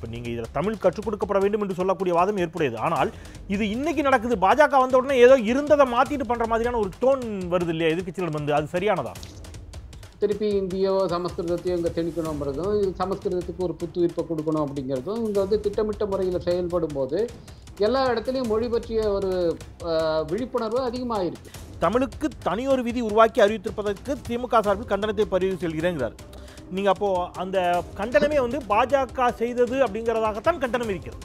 இப்போ நீங்கள் இதில் தமிழ் கற்றுக் கொடுக்கப்பட வேண்டும் என்று சொல்லக்கூடிய வாதம் ஏற்புடையது ஆனால் இது இன்னைக்கு நடக்குது பாஜக வந்த உடனே ஏதோ இருந்ததை மாற்றிட்டு பண்ணுற மாதிரியான ஒரு டோன் வருது இல்லையா எதிர்க்கட்சிகள் வந்து அது சரியானதா திருப்பி இந்தியோ சமஸ்கிருதத்தையும் இங்கே திணிக்கணுங்கிறதும் இது சமஸ்கிருதத்துக்கு ஒரு புத்துயிர்ப்பை கொடுக்கணும் அப்படிங்கிறதும் இங்கே வந்து திட்டமிட்ட முறையில் செயல்படும் போது எல்லா இடத்துலையும் மொழி பற்றிய ஒரு அஹ், விழிப்புணர்வு அதிகமாக இருக்கு தமிழுக்கு தனியொரு விதி உருவாக்கி அறிவித்திருப்பதற்கு திமுக சார்பில் கண்டனத்தை பதிவு செல்கிறேங்கிறார் நீங்கள் அப்போ அந்த கண்டனமே வந்து பாஜக செய்தது அப்படிங்கிறதாகத்தான் கண்டனம் இருக்கிறது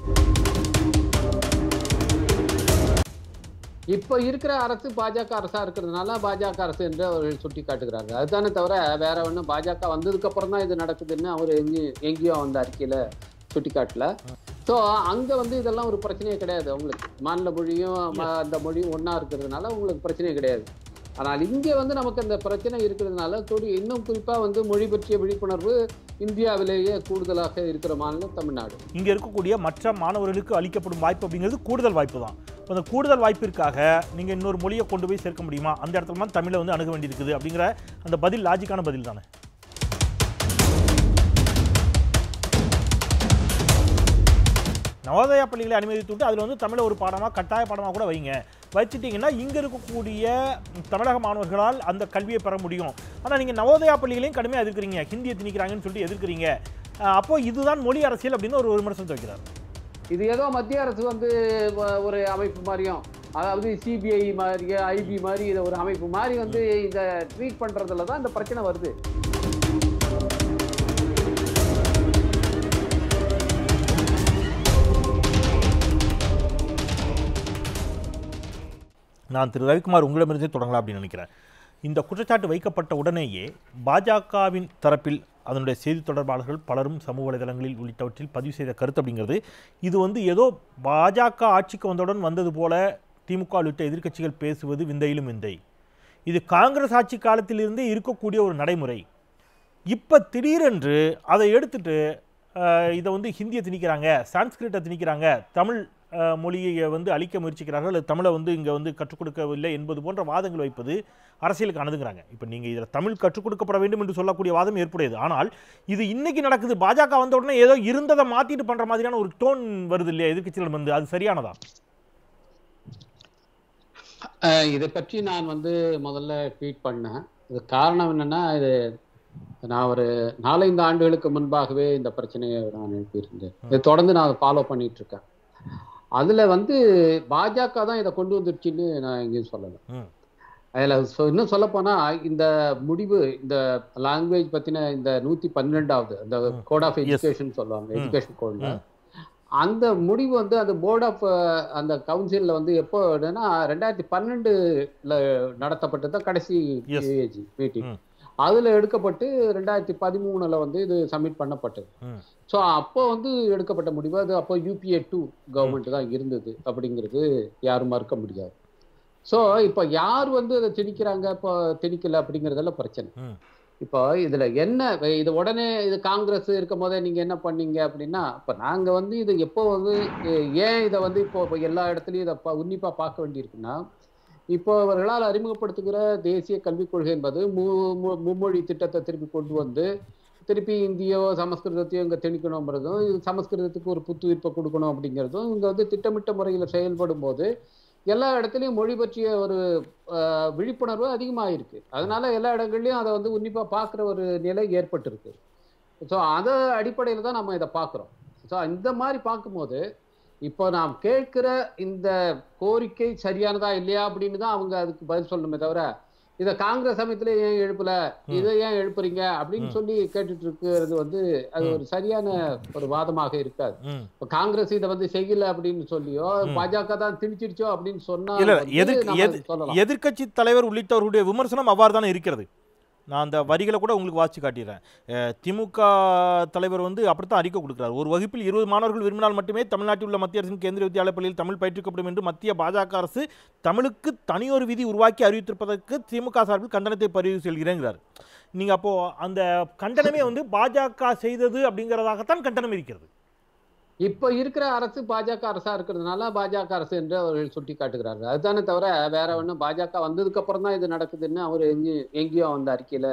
இப்போ இருக்கிற அரசு பாஜக அரசா இருக்கிறதுனால பாஜக அரசு என்று அவர்கள் சுட்டி காட்டுகிறார்கள் அதுதானே தவிர வேற ஒன்றும் பாஜக வந்ததுக்கு அப்புறம் தான் இது நடக்குதுன்னு அவர் எங்கேயும் எங்கேயும் அந்த அறிக்கையில சுட்டி காட்டல ஸோ அங்க வந்து இதெல்லாம் ஒரு பிரச்சனையே கிடையாது அவங்களுக்கு மாநில மொழியும் ம- அந்த மொழியும் ஒண்ணா இருக்கிறதுனால உங்களுக்கு பிரச்சனையே கிடையாது ஆனால் இங்கே வந்து நமக்கு அந்த பிரச்சனை இருக்கிறதுனால கூடி இன்னும் குறிப்பா வந்து மொழி பற்றிய விழிப்புணர்வு இந்தியாவிலேயே கூடுதலாக இருக்கிற மாநிலம் தமிழ்நாடு இங்கே இருக்கக்கூடிய மற்ற மாணவர்களுக்கு அளிக்கப்படும் வாய்ப்பு அப்படிங்கிறது கூடுதல் வாய்ப்பு தான் இப்போ அந்த கூடுதல் வாய்ப்பிற்காக நீங்கள் இன்னொரு மொழியை கொண்டு போய் சேர்க்க முடியுமா அந்த இடத்துல தான் தமிழை வந்து அணுக வேண்டியிருக்குது அப்படிங்கிற அந்த பதில் லாஜிக்கான பதில் தானே நவோதயா பள்ளிகளை அனுமதித்து விட்டு அதில் வந்து தமிழை ஒரு பாடமாக கட்டாய பாடமாக கூட வைங்க வச்சுட்டிங்கன்னா இங்கே இருக்கக்கூடிய தமிழக மாணவர்களால் அந்த கல்வியை பெற முடியும் ஆனால் நீங்கள் நவோதயா பள்ளிகளையும் கடுமையாக எதிர்க்கிறீங்க ஹிந்தியை திணிக்கிறாங்கன்னு சொல்லிட்டு எதிர்க்கிறீங்க அஹ் அப்போ இதுதான் மொழி அரசியல் அப்படின்னு ஒரு விமர்சனத்தை வைக்கிறார் இது ஏதோ மத்திய அரசு வந்து வ- ஒரு அமைப்பு மாதிரியும் அதாவது சிபிஐ மாதிரி ஐபி மாதிரி இதை ஒரு அமைப்பு மாதிரி வந்து இதை ட்ரீட் பண்றதுல தான் இந்த பிரச்சனை வருது நான் திரு ரவிக்குமார் உங்களிடமிருந்தே தொடங்கலாம் அப்படின்னு நினைக்கிறேன் இந்த குற்றச்சாட்டு வைக்கப்பட்ட உடனேயே பாஜகவின் தரப்பில் அதனுடைய செய்தி தொடர்பாளர்கள் பலரும் சமூக வலைதளங்களில் உள்ளிட்டவற்றில் பதிவு செய்த கருத்து அப்படிங்கிறது இது வந்து ஏதோ பாஜக ஆட்சிக்கு வந்தவுடன் வந்தது போல திமுக உள்ளிட்ட எதிர்க்கட்சிகள் பேசுவது விந்தையிலும் விந்தை இது காங்கிரஸ் ஆட்சி காலத்திலிருந்தே இருக்கக்கூடிய ஒரு நடைமுறை இப்போ திடீரென்று அதை எடுத்துட்டு அஹ், இதை வந்து ஹிந்தியை திணிக்கிறாங்க சான்ஸ்கிரிட்டை திணிக்கிறாங்க தமிழ் அஹ், மொழியை வந்து அழிக்க முயற்சிக்கிறார்கள் அல்லது தமிழை வந்து இங்கே வந்து கற்றுக் கொடுக்கவில்லை என்பது போன்ற வாதங்கள் வைப்பது அரசியலுக்கு அணுகுங்கிறாங்க இப்போ நீங்கள் இதில் தமிழ் கற்றுக் கொடுக்கப்பட வேண்டும் என்று சொல்லக்கூடிய வாதம் ஏற்புடையது ஆனால் இது இன்னைக்கு நடக்குது பாஜக வந்த உடனே ஏதோ இருந்ததை மாற்றிட்டு பண்ணுற மாதிரியான ஒரு டோன் வருது இல்லையா எதிர்க்கட்சிகள் வந்து அது சரியானதா அஹ் இதை பற்றி நான் வந்து முதல்ல ட்வீட் பண்ணேன் இது காரணம் என்னன்னா இது நான் ஒரு நாலஞ்சு ஆண்டுகளுக்கு முன்பாகவே இந்த பிரச்சனையை நான் எழுப்பியிருந்தேன் இதை தொடர்ந்து நான் அதை ஃபாலோ பண்ணிட்டு இருக்கேன் அதுல வந்து பாஜக தான் இதை கொண்டு வந்துருச்சுன்னு நான் எங்கேயும் சொல்லலை ம் அதில் சொ- இன்னும் சொல்ல போனா இந்த முடிவு இந்த லாங்குவேஜ் பத்தின இந்த நூத்தி பன்னெண்டாவது இந்த கோட் ஆஃப் Yes. எஜுகேஷன் சொல்லுவாங்க ம். எஜுகேஷன் கோட்ல ம். அந்த முடிவு வந்து அந்த போர்ட் ஆஃப் அந்த கவுன்சில்ல வந்து எப்போ என்னன்னா ரெண்டாயிரத்தி பன்னெண்டுல நடத்தப்பட்டது தான் கடைசி Yes. ஏஜி மீட்டிங் ம். அதுல எடுக்கப்பட்டு ரெண்டாயிரத்தி பதிமூணுல வந்து இது சப்மிட் பண்ணப்பட்டது ம் ஸோ அப்போ வந்து எடுக்கப்பட்ட முடிவு அது அப்போ யூபிஏ டூ கவர்மெண்ட் தான் இருந்தது அப்படிங்கிறது யாரும் மறுக்க முடியாது ஸோ இப்போ யார் வந்து அதை திணிக்கிறாங்க இப்போ திணிக்கல அப்படிங்கிறதெல்லாம் பிரச்சனை ம் இப்போ இதுல என்ன இது உடனே இது காங்கிரஸ் இருக்கும் போதே நீங்க என்ன பண்ணீங்க அப்படின்னா இப்போ நாங்க வந்து இது எப்போ வந்து எ- ஏன் இதை வந்து இப்போ இப்போ எல்லா இடத்துலையும் இதை பா- உன்னிப்பா பார்க்க வேண்டியிருக்குன்னா இப்போ அவர்களால் அறிமுகப்படுத்துகிற தேசிய கல்விக் கொள்கை என்பது மு மு- மும்மொழி திட்டத்தை திருப்பி கொண்டு வந்து திருப்பி இந்தியோ சமஸ்கிருதத்தையும் இங்கே திணிக்கணுங்கிறதும் இது சமஸ்கிருதத்துக்கு ஒரு புத்துயிர்ப்பை கொடுக்கணும் அப்படிங்கிறதும் இங்கே வந்து திட்டமிட்ட முறையில் செயல்படும் போது எல்லா இடத்துலையும் மொழி பற்றிய ஒரு அஹ், விழிப்புணர்வு அதிகமாக இருக்கு அதனால எல்லா இடங்கள்லையும் அதை வந்து உன்னிப்பாக பார்க்குற ஒரு நிலை ஏற்பட்டிருக்கு ஸோ அதை அடிப்படையில் தான் நம்ம இதை பார்க்குறோம் ஸோ இந்த மாதிரி பார்க்கும்போது இப்போ நாம் கேட்கிற இந்த கோரிக்கை சரியானதா இல்லையா அப்படின்னு தான் அவங்க அதுக்கு பதில் சொல்லணுமே தவிர இதை காங்கிரஸ் சமயத்துல ஏன் எழுப்பல இதை ஏன் எழுப்புறீங்க அப்படின்னு ம். சொல்லி கேட்டுட்டு இருக்கிறது வந்து அது ம். ஒரு சரியான ஒரு வாதமாக இருக்காது ம் இப்ப காங்கிரஸ் இதை வந்து செய்யல அப்படின்னு சொல்லியோ ம். பாஜக தான் திணிச்சிருச்சோ அப்படின்னு சொன்னா இல்ல வந்து எதிர்க்க நம்ம எது சொல்லலாம் எதிர்க்கட்சி தலைவர் உள்ளிட்டவர்களுடைய விமர்சனம் அவ்வாறு தானே இருக்கிறது நான் அந்த வரிகளை கூட உங்களுக்கு வாசிச்சு காட்டிடுறேன் அஹ், திமுக தலைவர் வந்து அப்படித்தான் அறிக்கை கொடுக்கிறார் ஒரு வகுப்பில் இருபது மாணவர்கள் விரும்பினால் மட்டுமே தமிழ்நாட்டில் உள்ள மத்திய அரசின் கேந்திரிய வித்யாலய பள்ளியில் தமிழ் பயிற்றுவிக்கப்படும் என்று மத்திய பாஜக அரசு தமிழுக்கு தனியொரு விதி உருவாக்கி அறிவித்திருப்பதற்கு திமுக சார்பில் கண்டனத்தை பதிவு செல்கிறேங்கிறார் நீங்க அப்போ அந்த கண்டனமே வந்து பாஜக செய்தது அப்படிங்கிறதாகத்தான் கண்டனம் இருக்கிறது இப்ப இருக்கிற அரசு பாஜக அரசா இருக்கிறதுனால பாஜக அரசு என்று அவர்கள் சுட்டி காட்டுகிறார்கள் அதுதானே தவிர வேற ஒண்ணும் பாஜக வந்ததுக்கு அப்புறம் தான் இது நடக்குதுன்னு அவர் எங்கேயும் எங்கேயும் அந்த அறிக்கையில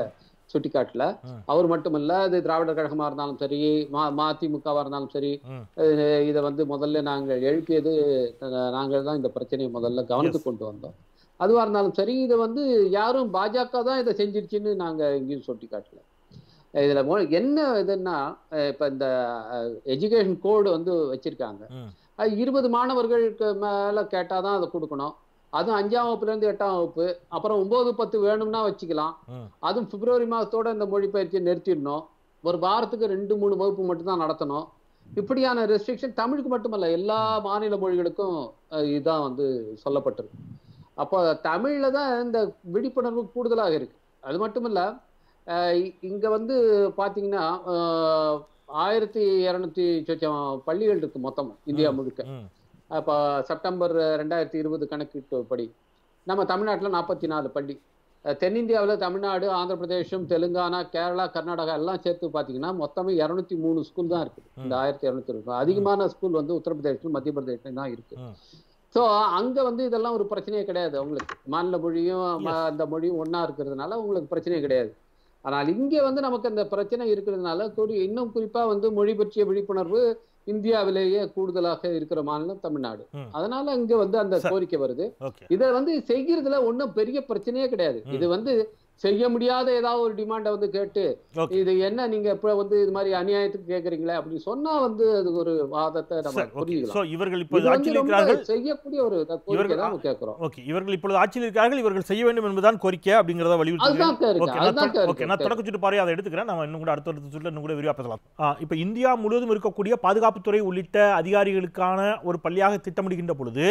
சுட்டிக்காட்டுல ம். அவர் மட்டுமல்ல அது திராவிடர் கழகமா இருந்தாலும் சரி மா மதிமுகவா இருந்தாலும் சரி ம். அஹ் இதை வந்து முதல்ல நாங்கள் எழுப்பியது அஹ் நாங்கள் தான் இந்த பிரச்சனையை முதல்ல கவனத்துக்கு கொண்டு வந்தோம் அதுவா இருந்தாலும் சரி இதை வந்து யாரும் பாஜக தான் இதை செஞ்சிருச்சுன்னு நாங்க எங்கேயும் சுட்டி காட்டல இதுல மொ- என்ன இதுன்னா அஹ் இப்ப இந்த எஜுகேஷன் கோடு வந்து வச்சிருக்காங்க ம். அது இருபது மாணவர்களுக்கு மேல கேட்டாதான் அதை கொடுக்கணும் அதுவும் அஞ்சாம் வகுப்புல இருந்து எட்டாம் வகுப்பு அப்புறம் ஒன்பது பத்து வேணும்னா வச்சுக்கலாம் ம். அதுவும் பிப்ரவரி மாதத்தோட இந்த மொழிபெயர்ச்சியை நிறுத்திடணும் ஒரு வாரத்துக்கு ரெண்டு மூணு வகுப்பு மட்டும்தான் நடத்தணும் இப்படியான ரெஸ்ட்ரிக்ஷன் தமிழுக்கு மட்டுமல்ல எல்லா மாநில மொழிகளுக்கும் அஹ், இதுதான் வந்து சொல்லப்பட்டிருக்கு அப்போ தமிழ்ல தான் இந்த விழிப்புணர்வு கூடுதலாக இருக்கு அது மட்டுமல்ல அஹ், இ- இங்க வந்து பாத்தீங்கன்னா அஹ், ஆயிரத்தி இரநூத்தி சொச்சம் பள்ளிகள் இருக்கு மொத்தம் இந்தியா முழுக்க ம். அப்போ செப்டம்பர் ரெண்டாயிரத்தி இருபது கணக்கீட்டுப்படி நம்ம தமிழ்நாட்டில் நாற்பத்தி நாலு பள்ளி அஹ் தென்னிந்தியாவில் தமிழ்நாடு ஆந்திர பிரதேசம் தெலுங்கானா கேரளா கர்நாடகா எல்லாம் சேர்த்து பார்த்தீங்கன்னா மொத்தமே இரநூத்தி மூணு ஸ்கூல் தான் இருக்குது இந்த ஆயிரத்தி இரநூத்தி இருக்கும் அதிகமான ஸ்கூல் வந்து உத்தரப்பிரதேசம் மத்திய பிரதேசம் தான் இருக்கு ம். ஸோ அங்கே வந்து இதெல்லாம் ஒரு பிரச்சனையே கிடையாது அவங்களுக்கு மாநில மொழியும் ம- அந்த மொழியும் ஒன்றா இருக்கிறதுனால உங்களுக்கு பிரச்சனையே கிடையாது ஆனால் இங்கே வந்து நமக்கு அந்த பிரச்சனை இருக்கிறதுனால குறி இன்னும் குறிப்பாக வந்து மொழி பற்றிய விழிப்புணர்வு இந்தியாவிலேயே கூடுதலாக இருக்கிற மாநிலம் தமிழ்நாடு ம். அதனால இங்க வந்து அந்த சரி. கோரிக்கை வருது ஓகே இதை வந்து செய்கிறதுல ஒன்றும் பெரிய பிரச்சனையே கிடையாது ம். இது வந்து செய்ய முடியாத ஏதாவது ஒரு டிமாண்டை வந்து கேட்டு ஓகே இது என்ன நீங்க இப்ப வந்து இது மாதிரி அநியாயத்துக்கு கேக்குறீங்களே அப்படின்னு சொன்னா வந்து அது ஒரு வாதத்தை நம்ம சரி ஓகே புரிஞ்சுக்கலாம் ஸோ இவர்கள் இப்போது இது வந்து ஆட்சியில் ரொம்ப இருக்கிறார்கள் செய்யக்கூடிய ஒரு கோரிக்கை இவர்கள் தான் நம்ம கேட்கிறோம் ஓகே இவர்கள் இப்பொழுது ஆட்சியில் இருக்கிறார்கள் இவர்கள் செய்ய வேண்டும் என்பதுதான் கோரிக்கை அப்படிங்கிறத வலியுறுத்தி அதுதான் இருக்கு ஓகே நான் அதுதான் தொட- ஓகே நான் இருக்கு தொடக்க சுட்டு பாரு அதை எடுத்துக்கிறேன் நம்ம இன்னும் கூட அடுத்த அடுத்த சுற்றில் இன்னும் கூட விரிவாக பேசலாம் ஆ, இப்போ இந்தியா முழுவதும் இருக்கக்கூடிய பாதுகாப்புத்துறை உள்ளிட்ட அதிகாரிகளுக்கான ஒரு பள்ளியாக திட்டமிடுகின்ற பொழுது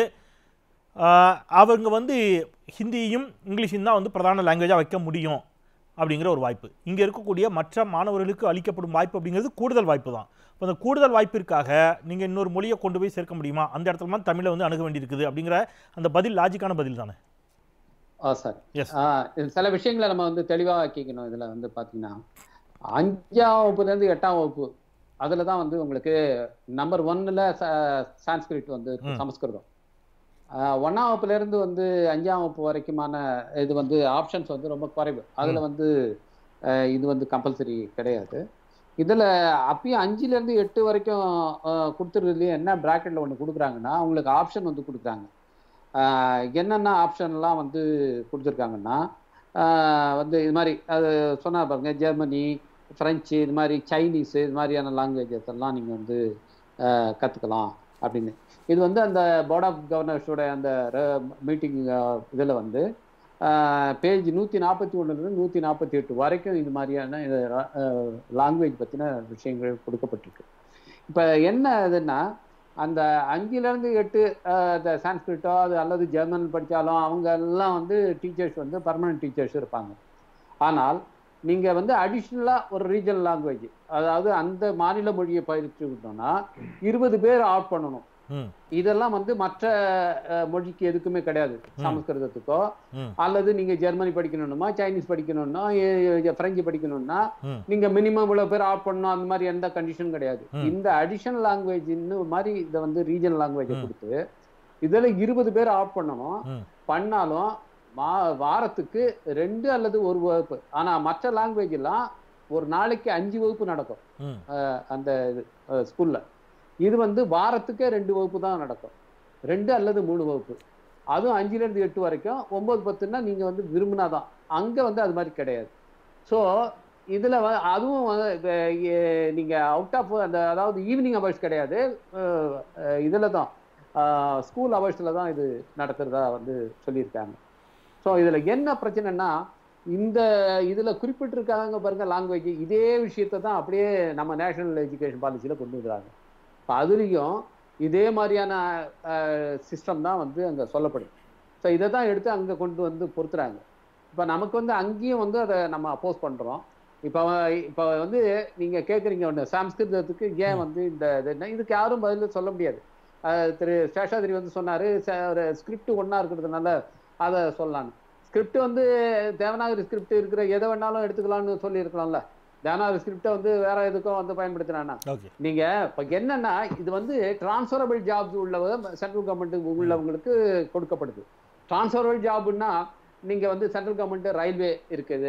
ஆ, அவங்க வந்து ஹிந்தியும் இங்கிலீஷும் தான் வந்து பிரதான லாங்குவேஜாக வைக்க முடியும் அப்படிங்கிற ஒரு வாய்ப்பு இங்கே இருக்கக்கூடிய மற்ற மாணவர்களுக்கு அளிக்கப்படும் வாய்ப்பு அப்படிங்கிறது கூடுதல் வாய்ப்பு தான் இப்போ அந்த கூடுதல் வாய்ப்பிற்காக நீங்கள் இன்னொரு மொழியை கொண்டு போய் சேர்க்க முடியுமா அந்த இடத்துல தான் தமிழை வந்து அணுக வேண்டியிருக்குது அப்படிங்கிற அந்த பதில் லாஜிக்கான பதில் தானே ஆ சார் Yes. சில விஷயங்களை நம்ம வந்து தெளிவாக ஆக்கிக்கணும் இதுல வந்து பாத்தீங்கன்னா அஞ்சாம் வகுப்புல இருந்து எட்டாம் வகுப்பு அதுல தான் வந்து உங்களுக்கு நம்பர் ஒன்னுல சான்ஸ்கிரிட் வந்து இருக்கு, ம். சமஸ்கிருதம் ஆஹ் ஒண்ணாம் வகுப்புல இருந்து வந்து அஞ்சாம் வகுப்பு வரைக்குமான இது வந்து ஆப்ஷன்ஸ் வந்து ரொம்ப குறைவு அதுல வந்து ஆஹ் இது வந்து கம்பல்சரி கிடையாது இதுல அப்பயும் அஞ்சுல இருந்து எட்டு வரைக்கும் ஆஹ் கொடுத்துருதுலயே என்ன பிராக்கெட்ல ஒண்ணு கொடுக்குறாங்கன்னா அவங்களுக்கு ஆப்ஷன் வந்து கொடுக்குறாங்க ஆஹ் என்னென்ன ஆப்ஷன்லாம் வந்து கொடுத்துருக்காங்கன்னா ஆஹ் வந்து இது மாதிரி அது சொன்னா பாருங்க ஜெர்மனி ஃப்ரெஞ்சு இது மாதிரி சைனீஸு இது மாதிரியான லாங்குவேஜஸ் எல்லாம் நீங்கள் வந்து ஆஹ் கத்துக்கலாம் அப்படின்னு இது வந்து அந்த போர்ட் ஆஃப் கவர்னர்ஸோட அந்த மீட்டிங் இதில் வந்து பேஜ் நூற்றி நாற்பத்தி ஒன்றுலேருந்து நூற்றி நாற்பத்தி எட்டு வரைக்கும் இது மாதிரியான லாங்குவேஜ் பற்றின விஷயங்கள் கொடுக்கப்பட்டிருக்கு இப்போ என்ன இதுன்னா அந்த அஞ்சுலேருந்து எட்டு ஆஹ் இந்த சான்ஸ்கிரிட்டோ அது அல்லது ஜெர்மன் படித்தாலும் அவங்க எல்லாம் வந்து டீச்சர்ஸ் வந்து பர்மனன்ட் டீச்சர்ஸ் இருப்பாங்க ஆனால் நீங்கள் வந்து அடிஷ்னலாக ஒரு ரீஜனல் லாங்குவேஜ் அதாவது அந்த மாநில மொழியை பயிற்சிக்கிட்டோம்னா இருபது பேர் ஆட் பண்ணணும் ம் இதெல்லாம் வந்து மற்ற அஹ், மொழிக்கு எதுக்குமே கிடையாது சமஸ்கிருதத்துக்கோ ம் அல்லது நீங்க ஜெர்மனி படிக்கணும்னா சைனீஸ் படிக்கணும்னா எ- எ- பிரெஞ்சு படிக்கணும்னா ம் நீங்க மினிமம் இவ்வளவு பேர் ஆட் பண்ணணும் அந்த மாதிரி எந்த கண்டிஷன் கிடையாது ம். இந்த அடிஷனல் லாங்குவேஜ்னு மாதிரி இதை வந்து ரீஜனல் லாங்குவேஜை ம். கொடுத்து இதுல இருபது பேர் ஆட் பண்ணணும் ம். பண்ணாலும் மா வாரத்துக்கு ரெண்டு அல்லது ஒரு வகுப்பு ஆனா மற்ற லாங்குவேஜ் எல்லாம் ஒரு நாளைக்கு அஞ்சு வகுப்பு நடக்கும் ம் அஹ், அந்த ஸ்கூல்ல இது வந்து வாரத்துக்கே ரெண்டு வகுப்பு தான் நடக்கும் ரெண்டு அல்லது மூணு வகுப்பு அதுவும் அஞ்சுல இருந்து எட்டு வரைக்கும் ஒன்பது பத்துன்னா நீங்க வந்து விரும்பினாதான் அங்க வந்து அது மாதிரி கிடையாது ஸோ இதுல வ- அதுவும் வந்து இப்ப, எ- நீங்க அவுட் ஆஃப் அந்த அதாவது ஈவினிங் ஹவர்ஸ் கிடையாது அஹ், அஹ், இதுல தான் ஸ்கூல் ஹவர்ஸ்ல தான் இது நடத்துறதா வந்து சொல்லியிருக்காங்க ஸோ இதுல என்ன பிரச்சனைன்னா இந்த இதுல குறிப்பிட்டிருக்காங்க பாருங்க லாங்குவேஜ் இதே விஷயத்தை தான் அப்படியே நம்ம நேஷனல் எஜுகேஷன் பாலிசியில கொண்டு வந்துறாங்க இப்போ அதுலேயும் இதே மாதிரியான சிஸ்டம் தான் வந்து அங்க சொல்லப்படுது ஸோ இதை தான் எடுத்து அங்க கொண்டு வந்து பொறுத்துறாங்க இப்போ நமக்கு வந்து அங்கேயும் வந்து அதை நம்ம அப்போஸ் பண்றோம் இப்போ இப்போ வந்து நீங்க கேட்குறீங்க ஒன்று சாம்ஸ்கிருதத்துக்கு ஏன் வந்து இந்த இது என்ன இதுக்கு யாரும் பதில் சொல்ல முடியாது அஹ் திரு சேஷாதிரி வந்து சொன்னாரு ச- ஒரு ஸ்கிரிப்ட் ஒண்ணா இருக்கிறதுனால அதை சொல்லலான்னு ஸ்கிரிப்ட் வந்து தேவநாகரி ஸ்கிரிப்ட் இருக்கிற எதை வேணாலும் எடுத்துக்கலாம்னு சொல்லியிருக்கலாம்ல தேவநாகரி ஸ்கிரிப்டை வந்து வேற எதுக்கும் வந்து பயன்படுத்தினானா ஓகே நீங்க இப்ப என்னன்னா இது வந்து டிரான்ஸ்ஃபரபிள் ஜாப்ஸ் உள்ளவங்க சென்ட்ரல் கவர்மெண்ட் உள்ளவங்களுக்கு கொடுக்கப்படுது டிரான்ஸ்ஃபரபிள் ஜாப்னா நீங்க வந்து சென்ட்ரல் கவர்மெண்ட் ரயில்வே இருக்குது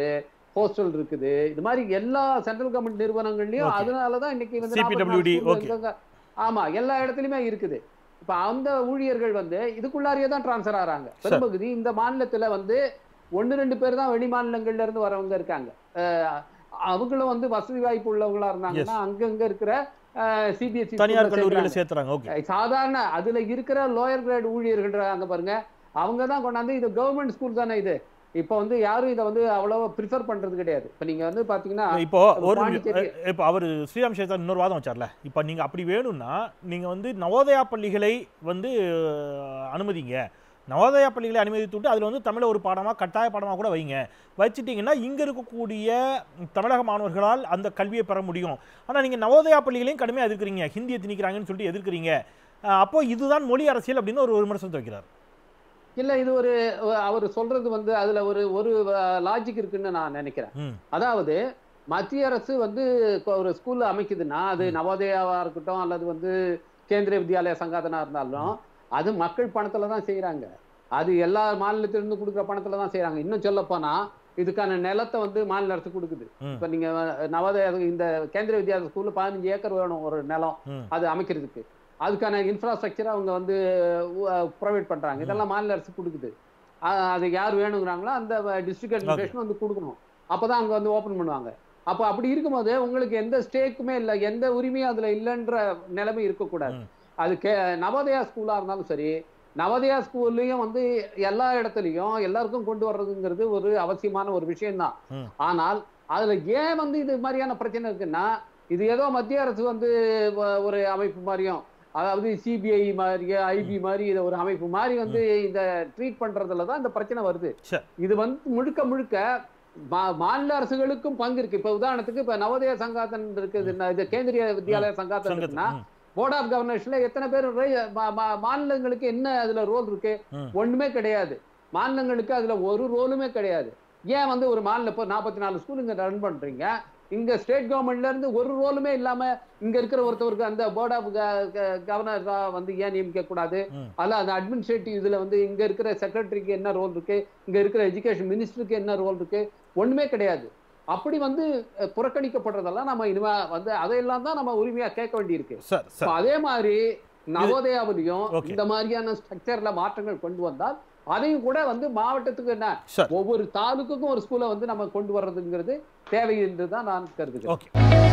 ஹோஸ்டல் இருக்குது இது மாதிரி எல்லா சென்ட்ரல் கவர்மெண்ட் நிறுவனங்கள்லயும் Okay. அதனாலதான் இன்னைக்கு வந்து CPWD, 44 school okay. எங்கெங்க- ஆமா எல்லா இடத்துலயுமே இருக்குது இப்ப அந்த ஊழியர்கள் வந்து இதுக்குள்ளாரியே தான் டிரான்ஸ்ஃபர் ஆறாங்க பெரும்பகுதி இந்த மாநிலத்துல வந்து ஒன்னு ரெண்டு பேர் தான் வெளி மாநிலங்கள்ல இருந்து வரவங்க இருக்காங்க அஹ் அவங்களும் வந்து வசதி வாய்ப்பு உள்ளவங்களா இருந்தாங்கன்னா அங்கங்க இருக்கிற சிபிஎஸ்சி தனியார் கல்லூரிகளை சேர்த்துறாங்க ஓகே சாதாரண அதுல இருக்கிற லோயர் கிரேட் ஊழியர்கள் இருக்காங்க பாருங்க அவங்க தான் கொண்டாந்து இது கவர்மெண்ட் ஸ்கூல் தானே இது இப்போ வந்து யாரும் இதை வந்து அவ்வளவா ப்ரிஃபர் பண்றது கிடையாது இப்போ நீங்க வந்து பாத்தீங்கன்னா இப்போ ஒரு பாண்டிச்சேரி- இப்போ அவர் ஸ்ரீராம் சேத்தன் இன்னொரு வாதம் வச்சார்ல இப்போ நீங்க அப்படி வேணும்னா நீங்க வந்து நவோதயா பள்ளிகளை வந்து அஹ், அனுமதிங்க நவோதயா பள்ளிகளை அனுமதித்து விட்டு அதில் வந்து தமிழை ஒரு பாடமா கட்டாய பாடமா கூட வைங்க வச்சிட்டிங்கன்னா இங்க இருக்கக்கூடிய தமிழக மாணவர்களால் அந்த கல்வியை பெற முடியும் ஆனா நீங்க நவோதயா பள்ளிகளையும் கடுமையாக எதிர்க்கிறீங்க ஹிந்தியை திணிக்கிறாங்கன்னு சொல்லிட்டு எதிர்க்கிறீங்க அஹ், அப்போ இதுதான் மொழி அரசியல் அப்படின்னு ஒரு விமர்சனத்தை வைக்கிறார் இல்ல இது ஒரு அவர் சொல்றது வந்து அதுல ஒரு ஒரு லாஜிக் இருக்குன்னு நான் நினைக்கிறேன் ம் அதாவது மத்திய அரசு வந்து இப்போ ஒரு ஸ்கூல் அமைக்குதுன்னா அது நவோதயாவா இருக்கட்டும் அல்லது வந்து கேந்திரிய வித்யாலய சங்காதனா இருந்தாலும் அது மக்கள் பணத்துல தான் செய்யறாங்க அது எல்லா மாநிலத்திலிருந்து கொடுக்குற பணத்துல தான் செய்யறாங்க இன்னும் சொல்ல போனா இதுக்கான நிலத்தை வந்து மாநில அரசு கொடுக்குது ம். இப்ப நீங்க நவோதயா இந்த கேந்திரிய வித்யாலய ஸ்கூல்ல பதினஞ்சு ஏக்கர் வேணும் ஒரு நிலம் ம் அது அமைக்கிறதுக்கு அதுக்கான இன்ஃப்ராஸ்ட்ரக்சரை அவங்க வந்து ப்ரொவைட் பண்றாங்க இதெல்லாம் மாநில அரசு கொடுக்குது அஹ் அது யார் வேணுங்கிறாங்களோ அந்த டிஸ்ட்ரிக்ட் அட்மினிஸ்ட்ரேஷன் வந்து கொடுக்கணும் அப்பதான் அங்க வந்து ஓபன் பண்ணுவாங்க அப்போ அப்படி இருக்கும்போது உங்களுக்கு எந்த ஸ்டேக்குமே இல்லை எந்த உரிமையும் அதுல இல்லைன்ற நிலைமை இருக்கக்கூடாது ம். அது கே நவோதயா ஸ்கூலா இருந்தாலும் சரி நவோதயா ஸ்கூல்லையும் வந்து எல்லா இடத்துலையும் எல்லாருக்கும் கொண்டு வர்றதுங்கிறது ஒரு அவசியமான ஒரு விஷயம்தான் ம். ஆனால் அதுல ஏன் வந்து இது மாதிரியான பிரச்சனை இருக்குன்னா இது ஏதோ மத்திய அரசு வந்து வ- ஒரு அமைப்பு மாதிரியும் அதாவது சிபிஐ மாதிரியே ஐபி மாதிரி இதை ஒரு அமைப்பு மாதிரி வந்து இந்த ட்ரீட் பண்றதுல தான் இந்த பிரச்சனை வருது சரி. இது வந்து முழுக்க முழுக்க மா- மாநில அரசுகளுக்கும் பங்கு இருக்கு இப்ப உதாரணத்துக்கு இப்ப நவோதய சங்காத்தன் இருக்குது இது கேந்திரிய வித்யாலய சங்காத்தன் சங்கத்து இருக்குன்னா ம், போர்ட் ஆஃப் கவர்னர்ஸ்ல எத்தனை பேர் ரை- மா- மா- மாநிலங்களுக்கு என்ன அதுல ரோல் இருக்கு ம். ஒண்ணுமே கிடையாது மாநிலங்களுக்கு அதுல ஒரு ரோலுமே கிடையாது ஏன் வந்து ஒரு மாநில இப்போ நாற்பத்தி நாலு ஸ்கூல் இங்க ரன் பண்றீங்க இங்க ஸ்டேட் கவர்மெண்ட்ல இருந்து ஒரு ரோலுமே இல்லாம இங்க இருக்கிற ஒருத்தவருக்கு அந்த போர்ட் ஆஃப் கவர்னரா வந்து ஏன் நியமிக்க கூடாது ம். அல்ல அந்த அட்மினிஸ்ட்ரேட்டிவ் இதுல வந்து இங்க இருக்கிற செக்ரட்டரிக்கு என்ன ரோல் இருக்கு இங்க இருக்கிற எஜுகேஷன் மினிஸ்டருக்கு என்ன ரோல் இருக்கு ஒண்ணுமே கிடையாது அப்படி வந்து அஹ், புறக்கணிக்கப்படுறதெல்லாம் நம்ம இனிமே வந்து அதையெல்லாம் தான் நம்ம உரிமையா கேட்க வேண்டியிருக்கு சார் இப்ப சார் அதே மாதிரி நவோதயாவிலையும் Okay. இந்த மாதிரியான ஸ்ட்ரக்சர்ல மாற்றங்கள் கொண்டு வந்தால் அதையும் கூட வந்து மாவட்டத்துக்கு என்ன சார் ஒவ்வொரு தாலுக்குக்கும் ஒரு ஸ்கூலை வந்து நம்ம கொண்டு வர்றதுங்கிறது தேவை என்று தான் நான் கருதுகிறேன் ஓகே